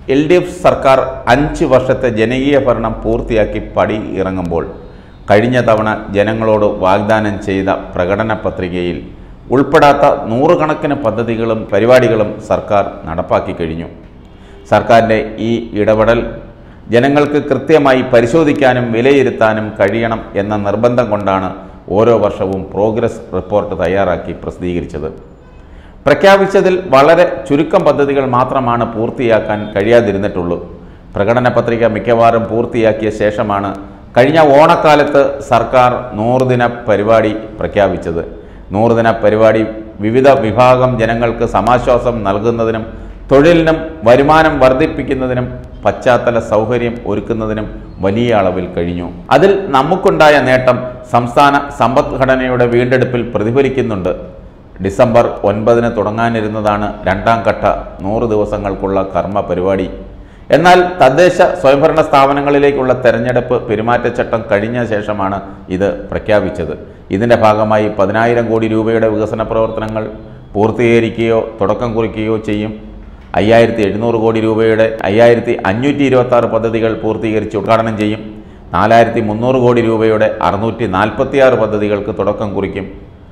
L D F സർക്കാർ അഞ്ച് വർഷത്തെ ജനകീയ ഭരണം പൂർത്തിയാക്കി പടി ഇറങ്ങുമ്പോൾ കഴിഞ്ഞ തവണ ജനങ്ങളോട് വാഗ്ദാനം ചെയ്ത പ്രകടന പത്രികയിൽ ഉൾപ്പെടാത്ത നൂറുകണക്കിന് പദ്ധതികളും പരിപാടികളും സർക്കാർ നടപ്പാക്കി കഴിഞ്ഞു സർക്കാരിൻ്റെ ഈ ഇടപെടൽ ജനങ്ങൾക്ക് കൃത്യമായി പരിശോധിക്കാനും വിലയിരുത്താനും കഴിയണം എന്ന നിർബന്ധം കൊണ്ടാണ് ഓരോ വർഷവും പ്രോഗ്രസ് റിപ്പോർട്ട് തയ്യാറാക്കി പ്രസിദ്ധീകരിച്ചത് പ്രഖ്യാപിച്ചതിൽ വളരെ ചുരുക്കം പദ്ധതികൾ മാത്രമാണ് പൂർത്തിയാക്കാൻ കഴിയാതിരുന്നിട്ടുള്ളൂ പ്രകടന പത്രിക മിക്കവാറും പൂർത്തിയാക്കിയ ശേഷമാണ് കഴിഞ്ഞ ഓണക്കാലത്ത് സർക്കാർ നൂറുദിന പരിപാടി പ്രഖ്യാപിച്ചത് നൂറുദിന പരിപാടി വിവിധ വിഭാഗം ജനങ്ങൾക്ക് സമാശ്വാസം നൽകുന്നതിനും തൊഴിലിനും വരുമാനം വർദ്ധിപ്പിക്കുന്നതിനും പശ്ചാത്തല സൗകര്യം ഒരുക്കുന്നതിനും വലിയ അളവിൽ കഴിഞ്ഞു അതിൽ നമുക്കുണ്ടായ നേട്ടം സംസ്ഥാന സമ്പദ്ഘടനയുടെ വീണ്ടെടുപ്പിൽ പ്രതിഫലിക്കുന്നുണ്ട് ഡിസംബർ ഒൻപതിന് തുടങ്ങാനിരുന്നതാണ് രണ്ടാം ഘട്ട നൂറ് ദിവസങ്ങൾക്കുള്ള കർമ്മ പരിപാടി എന്നാൽ തദ്ദേശ സ്വയംഭരണ സ്ഥാപനങ്ങളിലേക്കുള്ള തെരഞ്ഞെടുപ്പ് പെരുമാറ്റച്ചട്ടം കഴിഞ്ഞ ശേഷമാണ് ഇത് പ്രഖ്യാപിച്ചത് ഇതിൻ്റെ ഭാഗമായി പതിനായിരം കോടി രൂപയുടെ വികസന പ്രവർത്തനങ്ങൾ പൂർത്തീകരിക്കുകയോ തുടക്കം കുറിക്കുകയോ ചെയ്യും അയ്യായിരത്തി എഴുന്നൂറ് കോടി രൂപയുടെ അയ്യായിരത്തി അഞ്ഞൂറ്റി ഇരുപത്തി ആറ് പദ്ധതികൾ പൂർത്തീകരിച്ച് ഉദ്ഘാടനം ചെയ്യും നാലായിരത്തി മുന്നൂറ് കോടി രൂപയുടെ അറുന്നൂറ്റി നാൽപ്പത്തിയാറ് പദ്ധതികൾക്ക് തുടക്കം കുറിക്കും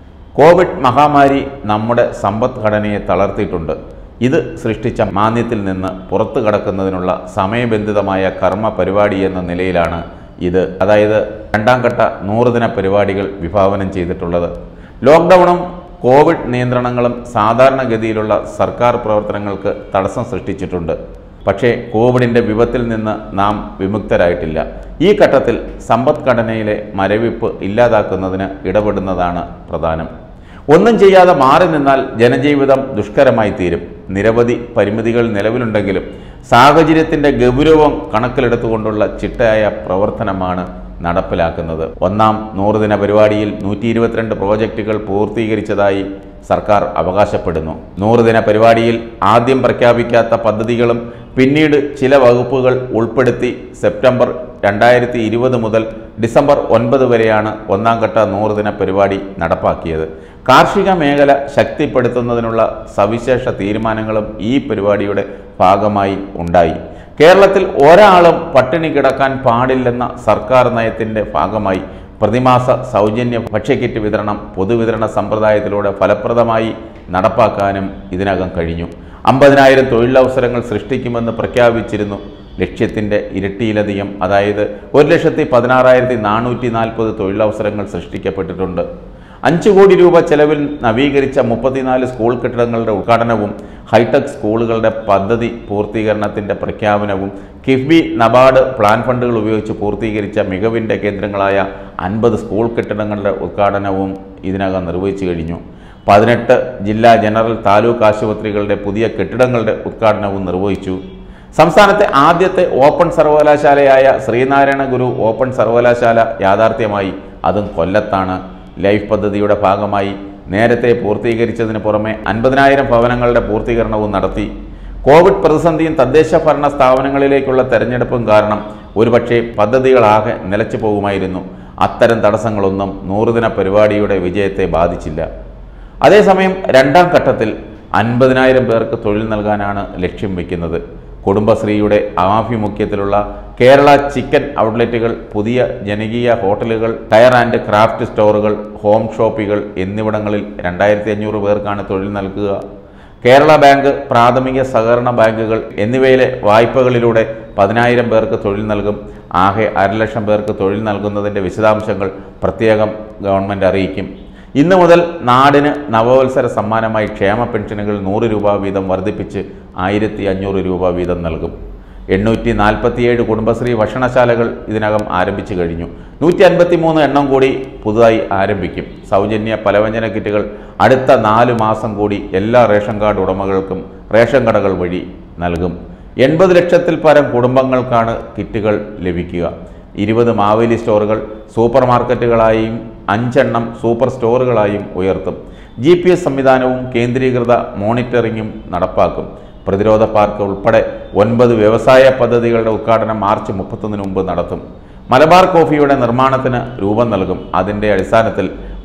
കോവിഡ് മഹാമാരി നമ്മുടെ സമ്പദ്ഘടനയെ തളർത്തിയിട്ടുണ്ട് ഇത് സൃഷ്ടിച്ച മാന്ദ്യത്തിൽ നിന്ന് പുറത്തു കടക്കുന്നതിനുള്ള സമയബന്ധിതമായ കർമ്മ പരിപാടി എന്ന നിലയിലാണ് ഇത് അതായത് രണ്ടാം ഘട്ട നൂറുദിന പരിപാടികൾ വിഭാവനം ചെയ്തിട്ടുള്ളത് ലോക്ക്ഡൗണും കോവിഡ് നിയന്ത്രണങ്ങളും സാധാരണഗതിയിലുള്ള സർക്കാർ പ്രവർത്തനങ്ങൾക്ക് തടസ്സം സൃഷ്ടിച്ചിട്ടുണ്ട് പക്ഷേ കോവിഡിൻ്റെ വിപത്തിൽ നിന്ന് നാം വിമുക്തരായിട്ടില്ല ഈ ഘട്ടത്തിൽ സമ്പദ്ഘടനയിലെ മരവിപ്പ് ഇല്ലാതാക്കുന്നതിന് ഇടപെടുന്നതാണ് പ്രധാനം ഒന്നും ചെയ്യാതെ മാറി നിന്നാൽ ജനജീവിതം ദുഷ്കരമായി തീരും നിരവധി പരിമിതികൾ നിലവിലുണ്ടെങ്കിലും സാഹചര്യത്തിൻ്റെ ഗൗരവം കണക്കിലെടുത്തുകൊണ്ടുള്ള ചിട്ടയായ പ്രവർത്തനമാണ് നടപ്പിലാക്കുന്നത് ഒന്നാം നൂറുദിന പരിപാടിയിൽ നൂറ്റി ഇരുപത്തിരണ്ട് പ്രോജക്റ്റുകൾ പൂർത്തീകരിച്ചതായി സർക്കാർ അവകാശപ്പെടുന്നു നൂറുദിന പരിപാടിയിൽ ആദ്യം പ്രഖ്യാപിക്കാത്ത പദ്ധതികളും പിന്നീട് ചില വകുപ്പുകൾ ഉൾപ്പെടുത്തി സെപ്റ്റംബർ രണ്ടായിരത്തി ഇരുപത് മുതൽ ഡിസംബർ ഒൻപത് വരെയാണ് ഒന്നാം ഘട്ട നൂറുദിന പരിപാടി നടപ്പാക്കിയത് കാർഷിക മേഖല ശക്തിപ്പെടുത്തുന്നതിനുള്ള സവിശേഷ തീരുമാനങ്ങളും ഈ പരിപാടിയുടെ ഭാഗമായി ഉണ്ടായി കേരളത്തിൽ ഒരാളും പട്ടിണി കിടക്കാൻ പാടില്ലെന്ന സർക്കാർ നയത്തിൻ്റെ ഭാഗമായി പ്രതിമാസ സൗജന്യ ഭക്ഷ്യക്കിറ്റ് വിതരണം പൊതുവിതരണ സമ്പ്രദായത്തിലൂടെ ഫലപ്രദമായി നടപ്പാക്കാനും ഇതിനകം കഴിഞ്ഞു അമ്പതിനായിരം തൊഴിലവസരങ്ങൾ സൃഷ്ടിക്കുമെന്ന് പ്രഖ്യാപിച്ചിരുന്നു ലക്ഷ്യത്തിൻ്റെ ഇരട്ടിയിലധികം അതായത് ഒരു ലക്ഷത്തി പതിനാറായിരത്തി നാനൂറ്റി നാൽപ്പത് തൊഴിലവസരങ്ങൾ സൃഷ്ടിക്കപ്പെട്ടിട്ടുണ്ട് അഞ്ച് കോടി രൂപ ചെലവിൽ നവീകരിച്ച മുപ്പത്തിനാല് സ്കൂൾ കെട്ടിടങ്ങളുടെ ഉദ്ഘാടനവും ഹൈടെക് സ്കൂളുകളുടെ പദ്ധതി പൂർത്തീകരണത്തിൻ്റെ പ്രഖ്യാപനവും കിഫ്ബി നബാർഡ് പ്ലാൻ ഫണ്ടുകൾ ഉപയോഗിച്ച് പൂർത്തീകരിച്ച മികവിൻ്റെ കേന്ദ്രങ്ങളായ അൻപത് സ്കൂൾ കെട്ടിടങ്ങളുടെ ഉദ്ഘാടനവും ഇതിനകം നിർവഹിച്ചു കഴിഞ്ഞു പതിനെട്ട് ജില്ലാ ജനറൽ താലൂക്ക് ആശുപത്രികളുടെ പുതിയ കെട്ടിടങ്ങളുടെ ഉദ്ഘാടനവും നിർവഹിച്ചു സംസ്ഥാനത്തെ ആദ്യത്തെ ഓപ്പൺ സർവകലാശാലയായ ശ്രീനാരായണ ഗുരു ഓപ്പൺ സർവകലാശാല യാഥാർത്ഥ്യമായി അതും കൊല്ലത്താണ് ലൈഫ് പദ്ധതിയുടെ ഭാഗമായി നേരത്തെ പൂർത്തീകരിച്ചതിന് പുറമെ അൻപതിനായിരം ഭവനങ്ങളുടെ പൂർത്തീകരണവും നടത്തി കോവിഡ് പ്രതിസന്ധിയും തദ്ദേശ ഭരണ സ്ഥാപനങ്ങളിലേക്കുള്ള തെരഞ്ഞെടുപ്പും കാരണം ഒരുപക്ഷെ പദ്ധതികളാകെ നിലച്ചു പോകുമായിരുന്നു അത്തരം തടസ്സങ്ങളൊന്നും നൂറുദിന പരിപാടിയുടെ വിജയത്തെ ബാധിച്ചില്ല അതേസമയം രണ്ടാം ഘട്ടത്തിൽ അൻപതിനായിരം പേർക്ക് തൊഴിൽ നൽകാനാണ് ലക്ഷ്യം വയ്ക്കുന്നത് കുടുംബശ്രീയുടെ ആഭിമുഖ്യത്തിലുള്ള കേരള ചിക്കൻ ഔട്ട്ലെറ്റുകൾ പുതിയ ജനകീയ ഹോട്ടലുകൾ ടയർ ആൻഡ് ക്രാഫ്റ്റ് സ്റ്റോറുകൾ ഹോം ഷോപ്പുകൾ എന്നിവിടങ്ങളിൽ രണ്ടായിരത്തി അഞ്ഞൂറ് പേർക്കാണ് തൊഴിൽ നൽകുക കേരള ബാങ്ക് പ്രാഥമിക സഹകരണ ബാങ്കുകൾ എന്നിവയിലെ വായ്പകളിലൂടെ പതിനായിരം പേർക്ക് തൊഴിൽ നൽകും ആകെ അരലക്ഷം പേർക്ക് തൊഴിൽ നൽകുന്നതിൻ്റെ വിശദാംശങ്ങൾ പ്രത്യേകം ഗവൺമെൻറ് അറിയിക്കും ഇന്നു മുതൽ നാടിന് നവവത്സര സമ്മാനമായി ക്ഷേമ പെൻഷനുകൾ നൂറ് രൂപ വീതം വർദ്ധിപ്പിച്ച് ആയിരത്തി അഞ്ഞൂറ് രൂപ വീതം നൽകും എണ്ണൂറ്റി നാൽപ്പത്തിയേഴ് കുടുംബശ്രീ ഭക്ഷണശാലകൾ ഇതിനകം ആരംഭിച്ചു കഴിഞ്ഞു നൂറ്റി അൻപത്തി മൂന്ന് എണ്ണം കൂടി പുതുതായി ആരംഭിക്കും സൗജന്യ പലവ്യഞ്ജന കിറ്റുകൾ അടുത്ത നാല് മാസം കൂടി എല്ലാ റേഷൻ കാർഡ് ഉടമകൾക്കും റേഷൻ കടകൾ വഴി നൽകും എൺപത് ലക്ഷത്തിൽ പരം കുടുംബങ്ങൾക്കാണ് കിറ്റുകൾ ലഭിക്കുക ഇരുപത് മാവേലി സ്റ്റോറുകൾ സൂപ്പർ മാർക്കറ്റുകളായും അഞ്ചെണ്ണം സൂപ്പർ സ്റ്റോറുകളായും ഉയർത്തും ജി പി എസ് സംവിധാനവും കേന്ദ്രീകൃത മോണിറ്ററിംഗും നടപ്പാക്കും പ്രതിരോധ പാർക്ക് ഉൾപ്പെടെ ഒൻപത് വ്യവസായ പദ്ധതികളുടെ ഉദ്ഘാടനം മാർച്ച് മുപ്പത്തൊന്നിന് മുമ്പ് നടത്തും മലബാർ കോഫിയുടെ നിർമ്മാണത്തിന് രൂപം നൽകും അതിൻ്റെ അടിസ്ഥാനത്തിൽ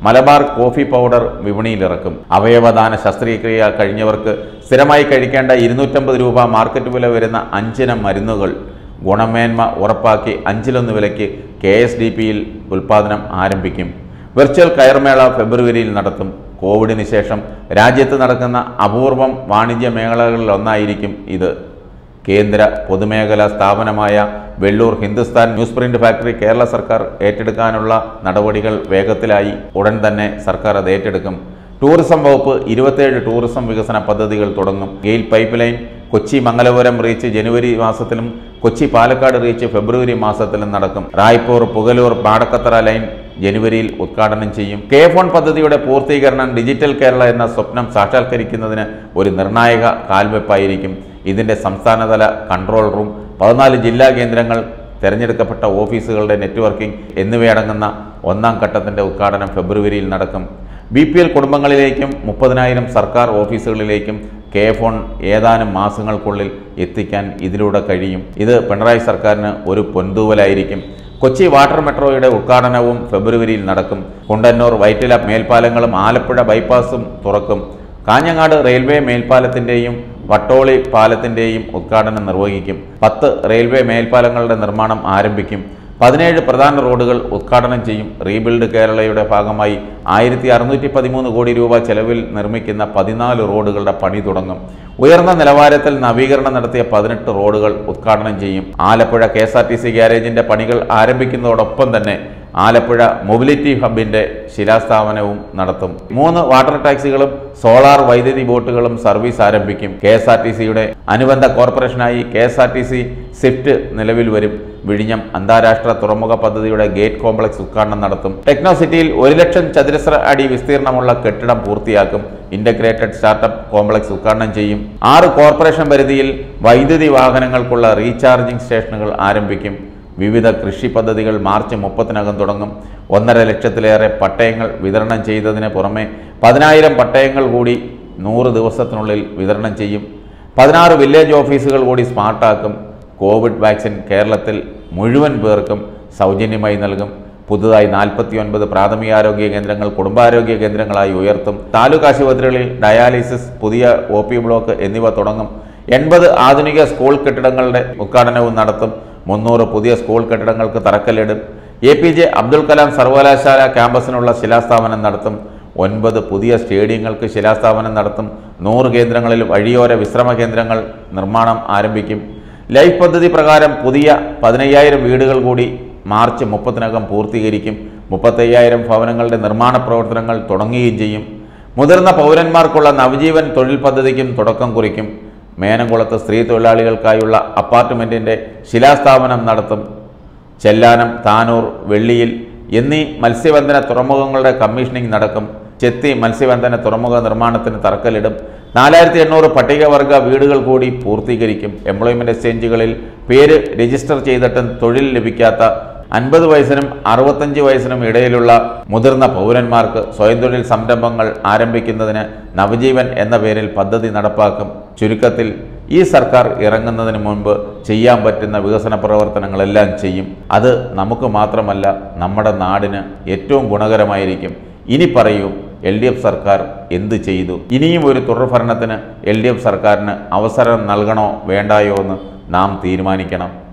മലബാർ കോഫി പൗഡർ വിപണിയിലിറക്കും അവയവദാന ശസ്ത്രക്രിയ കഴിഞ്ഞവർക്ക് സ്ഥിരമായി കഴിക്കേണ്ട ഇരുന്നൂറ്റമ്പത് രൂപ മാർക്കറ്റ് വില വരുന്ന അഞ്ചിനം മരുന്നുകൾ ഗുണമേന്മ ഉറപ്പാക്കി അഞ്ചിലൊന്ന് വിലയ്ക്ക് കെ എസ് ഡി പിയിൽ ഉൽപ്പാദനം ആരംഭിക്കും വെർച്വൽ കയർമേള ഫെബ്രുവരിയിൽ നടത്തും കോവിഡിന് ശേഷം രാജ്യത്ത് നടക്കുന്ന അപൂർവം വാണിജ്യ മേഖലകളിലൊന്നായിരിക്കും ഇത് കേന്ദ്ര പൊതുമേഖലാ സ്ഥാപനമായ Vellur Hindustan news print factory Kerala സർക്കാർ ഏറ്റെടുക്കാനുള്ള നടപടികൾ വേഗത്തിലായി ഉടൻ തന്നെ സർക്കാർ അത് ഏറ്റെടുക്കും ടൂറിസം വകുപ്പ് ഇരുപത്തേഴ് ടൂറിസം വികസന പദ്ധതികൾ തുടങ്ങും GAIL pipeline Kochi Mangalapuram reach ജനുവരി മാസത്തിലും കൊച്ചി പാലക്കാട് റീച്ച് ഫെബ്രുവരി മാസത്തിലും നടക്കും റായ്പൂർ പുകലൂർ പാടക്കത്തറ ലൈൻ ജനുവരിയിൽ ഉദ്ഘാടനം ചെയ്യും കെ ഫോൺ പദ്ധതിയുടെ പൂർത്തീകരണം ഡിജിറ്റൽ കേരള എന്ന സ്വപ്നം സാക്ഷാത്കരിക്കുന്നതിന് ഒരു നിർണായക കാൽവെപ്പായിരിക്കും ഇതിന്റെ സംസ്ഥാനതല കൺട്രോൾ റൂം പതിനാല് ജില്ലാ കേന്ദ്രങ്ങൾ തെരഞ്ഞെടുക്കപ്പെട്ട ഓഫീസുകളുടെ നെറ്റ്വർക്കിംഗ് എന്നിവയടങ്ങുന്ന ഒന്നാം ഘട്ടത്തിന്റെ ഉദ്ഘാടനം ഫെബ്രുവരിയിൽ നടക്കും ബി പി എൽ കുടുംബങ്ങളിലേക്കും മുപ്പതിനായിരം സർക്കാർ ഓഫീസുകളിലേക്കും കെ ഫോൺ ഏതാനും മാസങ്ങൾക്കുള്ളിൽ എത്തിക്കാൻ ഇതിലൂടെ കഴിയും ഇത് പിണറായി സർക്കാരിന് ഒരു പൊൻതൂവലായിരിക്കും കൊച്ചി വാട്ടർ മെട്രോയുടെ ഉദ്ഘാടനവും ഫെബ്രുവരിയിൽ നടക്കും കുണ്ടന്നൂർ വൈറ്റില മേൽപ്പാലങ്ങളും ആലപ്പുഴ ബൈപ്പാസും തുറക്കും കാഞ്ഞങ്ങാട് റെയിൽവേ മേൽപ്പാലത്തിൻ്റെയും വട്ടോളി പാലത്തിൻ്റെയും ഉദ്ഘാടനം നിർവഹിക്കും പത്ത് റെയിൽവേ മേൽപ്പാലങ്ങളുടെ നിർമ്മാണം ആരംഭിക്കും പതിനേഴ് പ്രധാന റോഡുകൾ ഉദ്ഘാടനം ചെയ്യും റീബിൽഡ് കേരളയുടെ ഭാഗമായി ആയിരത്തി അറുന്നൂറ്റി പതിമൂന്ന് കോടി രൂപ ചെലവിൽ നിർമ്മിക്കുന്ന പതിനാല് റോഡുകളുടെ പണി തുടങ്ങും ഉയർന്ന നിലവാരത്തിൽ നവീകരണം നടത്തിയ പതിനെട്ട് റോഡുകൾ ഉദ്ഘാടനം ചെയ്യും Alappuzha K S R T C ഗ്യാരേജിന്റെ പണികൾ ആരംഭിക്കുന്നതോടൊപ്പം തന്നെ ആലപ്പുഴ മൊബിലിറ്റി ഹബിന്റെ ശിലാസ്ഥാപനവും നടത്തും മൂന്ന് വാട്ടർ ടാക്സികളും സോളാർ വൈദ്യുതി ബോട്ടുകളും സർവീസ് ആരംഭിക്കും കെ എസ് ആർ ടി സിയുടെ അനുബന്ധ കോർപ്പറേഷനായി K S R T C swift നിലവിൽ വരും വിഴിഞ്ഞം അന്താരാഷ്ട്ര തുറമുഖ പദ്ധതിയുടെ ഗേറ്റ് കോംപ്ലക്സ് ഉദ്ഘാടനം നടത്തും ടെക്നോ സിറ്റിയിൽ ഒരു ലക്ഷം ചതുരശ്ര അടി വിസ്തീർണമുള്ള കെട്ടിടം പൂർത്തിയാക്കും ഇന്റഗ്രേറ്റഡ് സ്റ്റാർട്ടപ്പ് കോംപ്ലക്സ് ഉദ്ഘാടനം ചെയ്യും ആറ് കോർപ്പറേഷൻ പരിധിയിൽ വൈദ്യുതി വാഹനങ്ങൾക്കുള്ള റീചാർജിംഗ് സ്റ്റേഷനുകൾ ആരംഭിക്കും വിവിധ കൃഷി പദ്ധതികൾ മാർച്ച് മുപ്പത്തിനകം തുടങ്ങും ഒന്നര ലക്ഷത്തിലേറെ പട്ടയങ്ങൾ വിതരണം ചെയ്തതിന് പുറമെ പതിനായിരം പട്ടയങ്ങൾ കൂടി നൂറ് ദിവസത്തിനുള്ളിൽ വിതരണം ചെയ്യും പതിനാറ് വില്ലേജ് ഓഫീസുകൾ കൂടി സ്മാർട്ടാക്കും കോവിഡ് വാക്സിൻ കേരളത്തിൽ മുഴുവൻ പേർക്കും സൗജന്യമായി നൽകും പുതുതായി നാൽപ്പത്തി ഒൻപത് പ്രാഥമികാരോഗ്യ കേന്ദ്രങ്ങൾ കുടുംബാരോഗ്യ കേന്ദ്രങ്ങളായി ഉയർത്തും താലൂക്ക് ആശുപത്രികളിൽ ഡയാലിസിസ് പുതിയ ഒ പി ബ്ലോക്ക് എന്നിവ തുടങ്ങും എൺപത് ആധുനിക സ്കൂൾ കെട്ടിടങ്ങളുടെ ഉദ്ഘാടനവും നടത്തും മുന്നൂറ് പുതിയ സ്കൂൾ കെട്ടിടങ്ങൾക്ക് തറക്കല്ലിടും A P J Abdul Kalam സർവകലാശാല ക്യാമ്പസിനുള്ള ശിലാസ്ഥാപനം നടത്തും ഒൻപത് പുതിയ സ്റ്റേഡിയങ്ങൾക്ക് ശിലാസ്ഥാപനം നടത്തും നൂറ് കേന്ദ്രങ്ങളിൽ വഴിയോര വിശ്രമ കേന്ദ്രങ്ങൾ നിർമ്മാണം ആരംഭിക്കും ലൈഫ് പദ്ധതി പ്രകാരം പുതിയ പതിനയ്യായിരം വീടുകൾ കൂടി മാർച്ച് മുപ്പത്തിനകം പൂർത്തീകരിക്കും മുപ്പത്തയ്യായിരം ഭവനങ്ങളുടെ നിർമ്മാണ പ്രവർത്തനങ്ങൾ തുടങ്ങുകയും ചെയ്യും മുതിർന്ന പൗരന്മാർക്കുള്ള നവജീവൻ തൊഴിൽ പദ്ധതിക്കും തുടക്കം കുറിക്കും മേനംകുളത്ത് സ്ത്രീ തൊഴിലാളികൾക്കായുള്ള അപ്പാർട്ട്മെൻറ്റിൻ്റെ ശിലാസ്ഥാപനം നടത്തും ചെല്ലാനം താനൂർ വെള്ളിയിൽ എന്നീ മത്സ്യബന്ധന തുറമുഖങ്ങളുടെ കമ്മീഷനിങ് നടക്കും ചെത്തി മത്സ്യബന്ധന തുറമുഖ നിർമ്മാണത്തിന് തറക്കല്ലിടും നാലായിരത്തി എണ്ണൂറ് പട്ടികവർഗ വീടുകൾ കൂടി പൂർത്തീകരിക്കും എംപ്ലോയ്മെന്റ് എക്സ്ചേഞ്ചുകളിൽ പേര് രജിസ്റ്റർ ചെയ്തിട്ടും തൊഴിൽ ലഭിക്കാത്ത അൻപത് വയസ്സിനും അറുപത്തഞ്ച് വയസ്സിനും ഇടയിലുള്ള മുതിർന്ന പൗരന്മാർക്ക് സ്വയം തൊഴിൽ സംരംഭങ്ങൾ ആരംഭിക്കുന്നതിന് നവജീവൻ എന്ന പേരിൽ പദ്ധതി നടപ്പാക്കും ചുരുക്കത്തിൽ ഈ സർക്കാർ ഇറങ്ങുന്നതിന് മുൻപ് ചെയ്യാൻ പറ്റുന്ന വികസന പ്രവർത്തനങ്ങളെല്ലാം ചെയ്യും അത് നമുക്ക് മാത്രമല്ല നമ്മുടെ നാടിന് ഏറ്റവും ഗുണകരമായിരിക്കും ഇനി പറയൂ എൽ ഡി എഫ് സർക്കാർ എന്ത് ചെയ്തു ഇനിയും ഒരു തുടർഭരണത്തിന് എൽ ഡി എഫ് സർക്കാരിന് അവസരം നൽകണോ വേണ്ടായോ എന്ന് നാം തീരുമാനിക്കണം